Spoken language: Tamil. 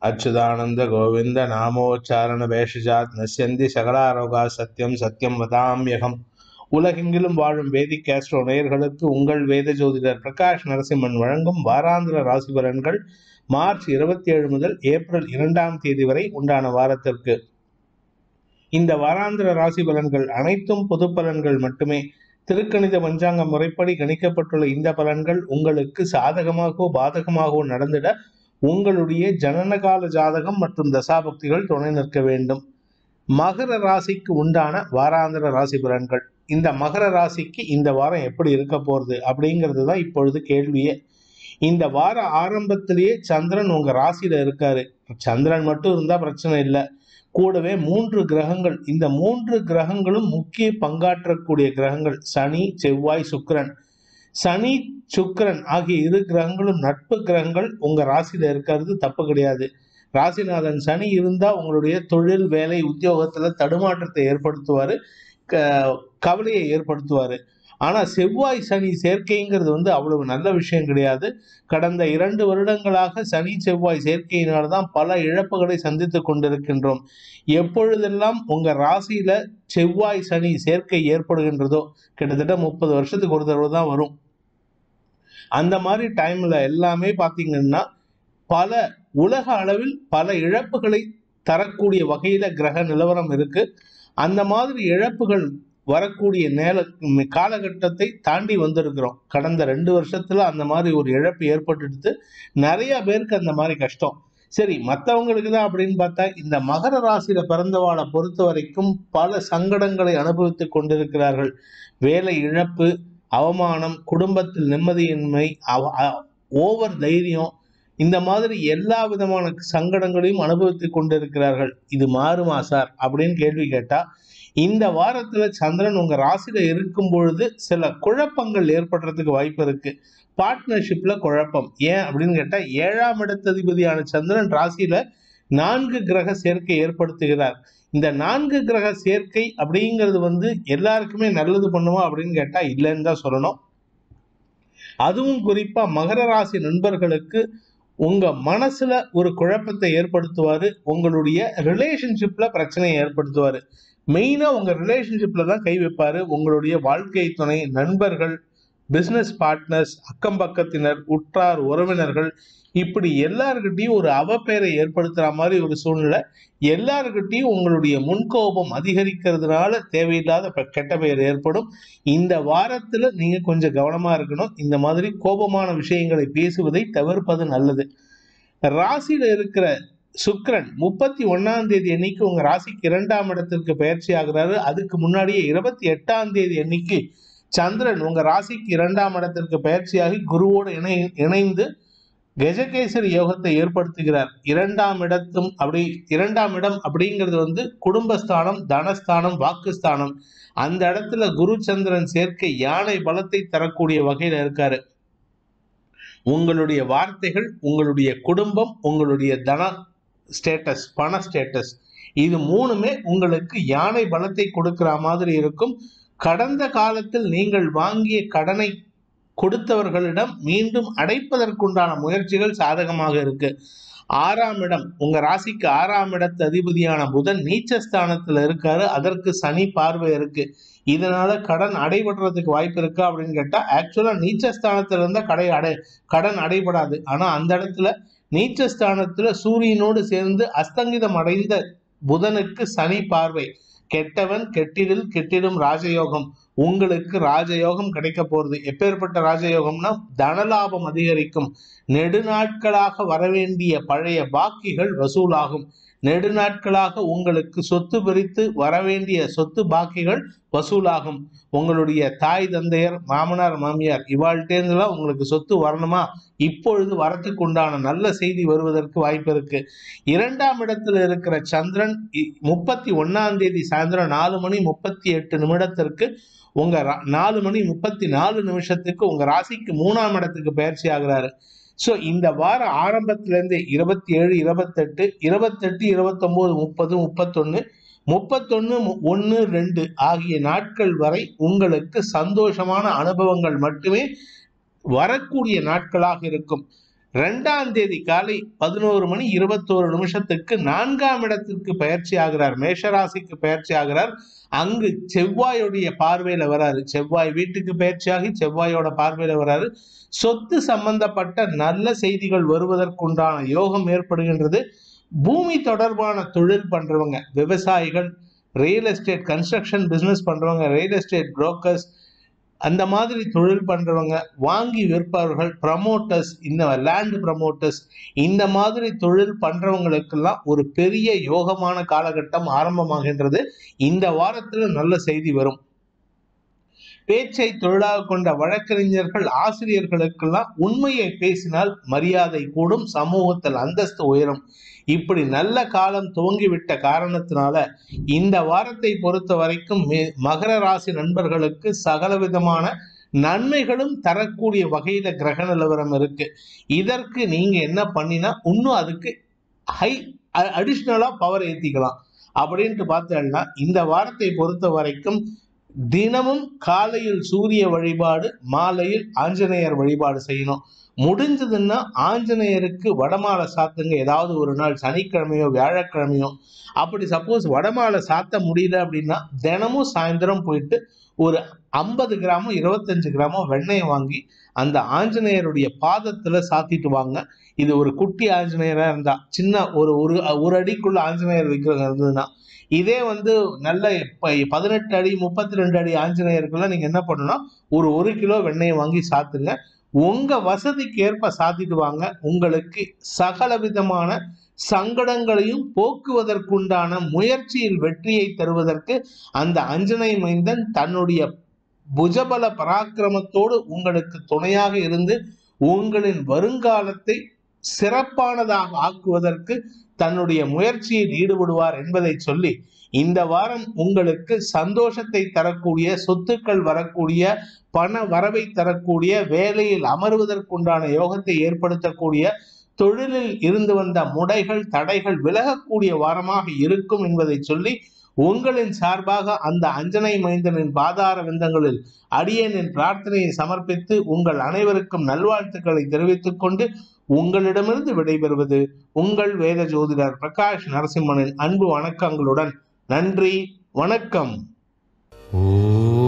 அச்சுதானந்த கோவிந்த நாமோச்சாரண பேஷஜாத் நஸ்யந்தி சகலாரோகா சத்யம் சத்யம் வதாம்யகம் உலகெங்கிலும் வாழும் வேதிக் கேஸ்ட்ரோ நேயர்களுக்கு உங்கள் வேத ஜோதிடர் பிரகாஷ் நரசிம்மன் வழங்கும் வாராந்திர ராசி பலன்கள் மார்ச் இருபத்தி ஏழு முதல் ஏப்ரல் இரண்டாம் தேதி வரை உண்டான வாரத்திற்கு இந்த வாராந்திர ராசி பலன்கள் அனைத்தும் பொது பலன்கள் மட்டுமே திருக்கணித பஞ்சாங்க முறைப்படி கணிக்கப்பட்டுள்ள இந்த பலன்கள் உங்களுக்கு சாதகமாகவோ பாதகமாகவோ நடந்திட உங்களுடைய ஜனனகால ஜாதகம் மற்றும் தசாபக்திகள் துணை நிற்க வேண்டும் மகர ராசிக்கு உண்டான வாராந்திர ராசி பலன்கள் இந்த மகர ராசிக்கு இந்த வாரம் எப்படி இருக்க போறது அப்படிங்கிறது தான் இப்பொழுது கேள்வியே இந்த வார ஆரம்பத்திலேயே சந்திரன் உங்க ராசியில இருக்காரு சந்திரன் மட்டும் இருந்தா பிரச்சனை இல்லை கூடவே மூன்று கிரகங்கள் இந்த மூன்று கிரகங்களும் முக்கிய பங்காற்றக்கூடிய கிரகங்கள் சனி செவ்வாய் சுக்கிரன் சனி சுக்கிரன் ஆகிய இரு கிரகங்களும் நட்பு கிரகங்கள் உங்க ராசியில இருக்கிறது தப்பு கிடையாது ராசிநாதன் சனி இருந்தா உங்களுடைய தொழில் வேலை உத்தியோகத்துல தடுமாற்றத்தை ஏற்படுத்துவாரு க- கவலையை ஏற்படுத்துவாரு ஆனா செவ்வாய் சனி சேர்க்கைங்கிறது வந்து அவ்வளவு நல்ல விஷயம் கிடையாது கடந்த இரண்டு வருடங்களாக சனி செவ்வாய் சேர்க்கையினால தான் பல இழப்புகளை சந்தித்து கொண்டிருக்கின்றோம் எப்பொழுதெல்லாம் உங்க ராசியில செவ்வாய் சனி சேர்க்கை ஏற்படுகின்றதோ கிட்டத்தட்ட முப்பது வருஷத்துக்கு ஒரு தடவை தான் வரும் அந்த மாதிரி டைம்ல எல்லாமே பார்த்தீங்கன்னா பல உலக அளவில் பல இழப்புகளை தரக்கூடிய வகையில கிரக நிலவரம் இருக்கு அந்த மாதிரி இழப்புகள் வரக்கூடிய நேர காலகட்டத்தை தாண்டி வந்திருக்கிறோம் கடந்த ரெண்டு வருஷத்துல அந்த மாதிரி ஒரு இழப்பு ஏற்பட்டுடுது நிறைய பேருக்கு அந்த மாதிரி கஷ்டம் சரி மற்றவங்களுக்கு தான் அப்படின்னு பார்த்தா இந்த மகர ராசியில பிறந்தவாளை பொறுத்த வரைக்கும் பல சங்கடங்களை அனுபவித்துக் கொண்டிருக்கிறார்கள் வேலை இழப்பு அவமானம் குடும்பத்தில் நிம்மதியின்மை அவ- அ- ஓவர் தைரியம் இந்த மாதிரி எல்லா விதமான சங்கடங்களையும் அனுபவித்துக் கொண்டிருக்கிறார்கள் இது மாறுமா சார் அப்படின்னு கேள்வி கேட்டா இந்த வாரத்துல சந்திரன் உங்க ராசியில இருக்கும் பொழுது சில குழப்பங்கள் ஏற்படுறதுக்கு வாய்ப்பு இருக்கு பார்ட்னர்ஷிப்ல குழப்பம் ஏன் அப்படின்னு கேட்டா ஏழாம் இடத்ததிபதியான சந்திரன் ராசியில நான்கு கிரக சேர்க்கை ஏற்படுத்துகிறார் இந்த நான்கு கிரக சேர்க்கை அப்படிங்கிறது வந்து எல்லாருக்குமே நல்லது பண்ணுமா அப்படின்னு கேட்டா இல்லைன்னு தான் சொல்லணும் அதுவும் குறிப்பா மகர ராசி நண்பர்களுக்கு உங்க மனசுல ஒரு குழப்பத்தை ஏற்படுத்துவாரு உங்களுடைய ரிலேஷன்ஷிப்ல பிரச்சனையை ஏற்படுத்துவாரு மெயினா உங்க ரிலேஷன்ஷிப்ல தான் கை வைப்பாரு உங்களுடைய வாழ்க்கை துணை நண்பர்கள் பிசினஸ் பார்ட்னர்ஸ் அக்கம் பக்கத்தினர் உற்றார் உறவினர்கள் இப்படி எல்லாருக்கிட்டையும் ஒரு அவப்பெயரை ஏற்படுத்துற மாதிரி ஒரு சூழ்நிலை எல்லாருக்கிட்டையும் உங்களுடைய முன்கோபம் அதிகரிக்கிறதுனால தேவையில்லாத ப- கெட்ட பெயர் ஏற்படும் இந்த வாரத்துல நீங்க கொஞ்சம் கவனமா இருக்கணும் இந்த மாதிரி கோபமான விஷயங்களை பேசுவதை தவிர்ப்பது நல்லது ராசியில இருக்கிற சுக்கிரன் முப்பத்தி ஒன்னாம் தேதி அன்னைக்கு உங்க ராசிக்கு இரண்டாம் இடத்திற்கு பயிற்சி ஆகுறாரு அதுக்கு முன்னாடியே இருபத்தி எட்டாம் தேதி அன்னைக்கு சந்திரன் உங்க ராசிக்கு இரண்டாம் இடத்திற்கு பயிற்சியாகி குருவோடு இணை இணைந்து கஜகேசரி யோகத்தை ஏற்படுத்துகிறார் இரண்டாம் இடத்தும் அப்படி இரண்டாம் இடம் அப்படிங்கிறது வந்து குடும்பஸ்தானம் தனஸ்தானம் வாக்குஸ்தானம் அந்த இடத்துல குரு சந்திரன் சேர்க்கை யானை பலத்தை தரக்கூடிய வகையில இருக்காரு உங்களுடைய வார்த்தைகள் உங்களுடைய குடும்பம் உங்களுடைய தன ஸ்டேட்டஸ் பண ஸ்டேட்டஸ் இது மூணுமே உங்களுக்கு யானை பலத்தை கொடுக்கிற மாதிரி இருக்கும் கடந்த காலத்தில் நீங்கள் வாங்கிய கடனை கொடுத்தவர்களிடம் மீண்டும் அடைப்பதற்குண்டான முயற்சிகள் சாதகமாக இருக்கு ஆறாம் இடம் உங்க ராசிக்கு ஆறாம் இடத்து அதிபதியான புதன் நீச்சஸ்தானத்துல இருக்காரு அதற்கு சனி பார்வை இருக்கு இதனால கடன் அடைபடுறதுக்கு வாய்ப்பு இருக்கா அப்படின்னு கேட்டா ஆக்சுவலா நீச்சஸ்தானத்துல இருந்தா கடை அடை கடன் அடைபடாது ஆனா அந்த இடத்துல நீச்சஸ்தானத்துல சூரியனோடு சேர்ந்து அஸ்தங்கிதம் அடைந்த புதனுக்கு சனி பார்வை கெட்டவன் கெட்டிடில் கெட்டிடும் ராஜயோகம் உங்களுக்கு ராஜயோகம் கிடைக்க போறது எப்பேற்பட்ட ராஜயோகம்னா தனலாபம் அதிகரிக்கும் நெடுநாட்களாக வரவேண்டிய பழைய பாக்கிகள் வசூலாகும் நெடுநாட்களாக உங்களுக்கு சொத்து பிரித்து வரவேண்டிய சொத்து பாக்கிகள் வசூலாகும் உங்களுடைய தாய் தந்தையர் மாமனார் மாமியார் இவாழ்கிட்டேருந்துலாம் உங்களுக்கு சொத்து வரணுமா இப்பொழுது வரத்துக்கு உண்டான நல்ல செய்தி வருவதற்கு வாய்ப்பு இருக்கு இரண்டாம் இடத்துல இருக்கிற சந்திரன் இ- முப்பத்தி ஒன்னாம் தேதி சாயந்தரம் நாலு மணி முப்பத்தி எட்டு நிமிடத்திற்கு உங்க ரா- நாலு மணி முப்பத்தி நாலு நிமிஷத்துக்கு உங்க ராசிக்கு மூணாம் இடத்துக்கு பயிற்சி ஆகுறாரு ஸோ இந்த வார ஆரம்பத்திலேருந்து இருபத்தி ஏழு இருபத்தெட்டு இருபத்தெட்டு இருபத்தொம்போது முப்பது முப்பத்தொன்று முப்பத்தொன்று ஒன்று ரெண்டு ஆகிய நாட்கள் வரை உங்களுக்கு சந்தோஷமான அனுபவங்கள் மட்டுமே வரக்கூடிய நாட்களாக இருக்கும் ரெண்டாம் தேதி காலை பதினோரு மணி இருபத்தோரு நிமிஷத்துக்கு நான்காம் இடத்திற்கு பயிற்சி ஆகிறார் மேஷராசிக்கு பயிற்சி ஆகிறார் அங்கு செவ்வாயுடைய பார்வையில வராரு செவ்வாய் வீட்டுக்கு பயிற்சியாகி செவ்வாயோட பார்வையில வராரு சொத்து சம்பந்தப்பட்ட நல்ல செய்திகள் வருவதற்குண்டான யோகம் ஏற்படுகின்றது பூமி தொடர்பான தொழில் பண்றவங்க விவசாயிகள் ரியல் எஸ்டேட் கன்ஸ்ட்ரக்ஷன் பிசினஸ் பண்றவங்க ரியல் எஸ்டேட் புரோக்கர்ஸ் அந்த மாதிரி தொழில் பண்றவங்க வாங்கி விற்பவர்கள் ப்ரமோட்டர்ஸ் இந்த லேண்ட் ப்ரமோட்டர்ஸ் இந்த மாதிரி தொழில் பண்றவங்களுக்கெல்லாம் ஒரு பெரிய யோகமான காலகட்டம் ஆரம்பமாகின்றது இந்த வாரத்துல நல்ல செய்தி வரும் பேச்சை தொழிலாக கொண்ட வழக்கறிஞர்கள் ஆசிரியர்களுக்கெல்லாம் உண்மையை பேசினால் மரியாதை கூடும் சமூகத்தில் அந்தஸ்து உயரும் இப்படி நல்ல காலம் துவங்கிவிட்ட காரணத்தினால இந்த வாரத்தை பொறுத்த வரைக்கும் மே- மகர ராசி நண்பர்களுக்கு சகல விதமான நன்மைகளும் தரக்கூடிய வகையில கிரக நிலவரம் இருக்கு இதற்கு நீங்க என்ன பண்ணினா இன்னும் அதுக்கு ஹை அடிஷ்னலா பவர் ஏத்திக்கலாம் அப்படின்ட்டு பார்த்தோம்னா இந்த வாரத்தை பொறுத்த வரைக்கும் தினமும் காலையில் சூரிய வழிபாடு மாலையில் ஆஞ்சநேயர் வழிபாடு செய்யணும் முடிஞ்சதுன்னா ஆஞ்சநேயருக்கு வடமாலை சாத்துங்க ஏதாவது ஒரு நாள் சனிக்கிழமையோ வியாழக்கிழமையோ அப்படி சப்போஸ் வடமாலை சாத்த முடியல அப்படின்னா தினமும் சாயந்தரம் போயிட்டு ஒரு ஐம்பது கிராமோ இருபத்தஞ்சு கிராமோ வெண்ணெயை வாங்கி அந்த ஆஞ்சநேயருடைய பாதத்துல சாத்திட்டு வாங்க இது ஒரு குட்டி ஆஞ்சநேயரா இருந்தா சின்ன ஒரு ஒரு ஒரு அடிக்குள்ள ஆஞ்சநேயர் விக்கிரகம் இருந்ததுன்னா இதே வந்து நல்ல இப்ப பதினெட்டு அடி முப்பத்தி ரெண்டு அடி ஆஞ்சநேயருக்குள்ள நீங்க என்ன பண்ணணும்னா ஒரு ஒரு கிலோ வெண்ணெயை வாங்கி சாத்துங்க உங்க வசதிக்கு ஏற்ப சாத்திட்டு வாங்க உங்களுக்கு சகல விதமான சங்கடங்களையும் போக்குவதற்குண்டான முயற்சியில் வெற்றியை தருவதற்கு அந்த அஞ்சனை மைந்தன் தன்னுடைய புஜபல பராக்கிரமத்தோடு உங்களுக்கு துணையாக இருந்து உங்களின் வருங்காலத்தை சிறப்பானதாக ஆக்குவதற்கு தன்னுடைய முயற்சியில் ஈடுபடுவார் என்பதை சொல்லி இந்த வாரம் உங்களுக்கு சந்தோஷத்தை தரக்கூடிய சொத்துக்கள் வரக்கூடிய பண வரவை தரக்கூடிய வேலையில் அமர்வதற்குண்டான யோகத்தை ஏற்படுத்தக்கூடிய தொழிலில் இருந்து வந்த முடைகள் தடைகள் விலகக்கூடிய வாரமாக இருக்கும் என்பதை சொல்லி உங்களின் சார்பாக அந்த அஞ்சனை மைந்தனின் பாதார விந்தங்களில் அடியனின் பிரார்த்தனையை சமர்ப்பித்து உங்கள் அனைவருக்கும் நல்வாழ்த்துக்களை தெரிவித்துக் கொண்டு உங்களிடமிருந்து விடைபெறுவது உங்கள் வேத ஜோதிடர் பிரகாஷ் நரசிம்மனின் அன்பு வணக்கங்களுடன் நன்றி வணக்கம் ஓ